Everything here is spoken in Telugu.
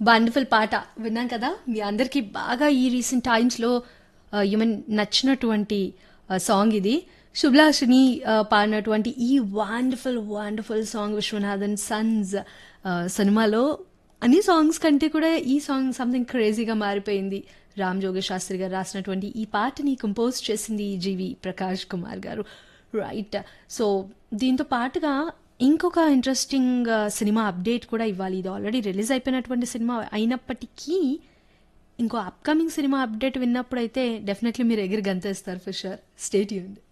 వండర్ఫుల్ పాట విన్నాం కదా మీ అందరికీ బాగా ఈ రీసెంట్ టైమ్స్లో యూమన్ నచ్చినటువంటి సాంగ్ ఇది శుభ్లాషిని పాడినటువంటి ఈ wonderful wonderful song Viswanathan sons సినిమాలో అన్ని సాంగ్స్ కంటే కూడా ఈ సాంగ్ సంథింగ్ క్రేజీగా మారిపోయింది రామ్ జోగి శాస్త్రి గారు రాసినటువంటి ఈ పాటని కంపోజ్ చేసింది జీవి ప్రకాష్ కుమార్ గారు రైట్ సో దీంతో పాటుగా ఇంకొక ఇంట్రెస్టింగ్ సినిమా అప్డేట్ కూడా ఇవ్వాలి ఇది ఆల్రెడీ రిలీజ్ అయిపోయినటువంటి సినిమా అయినప్పటికీ ఇంకో అప్కమింగ్ సినిమా అప్డేట్ విన్నప్పుడైతే డెఫినెట్లీ మీరు ఎగిరి గంతేస్తారు ఫర్ షూర్ స్టేట్ యూన్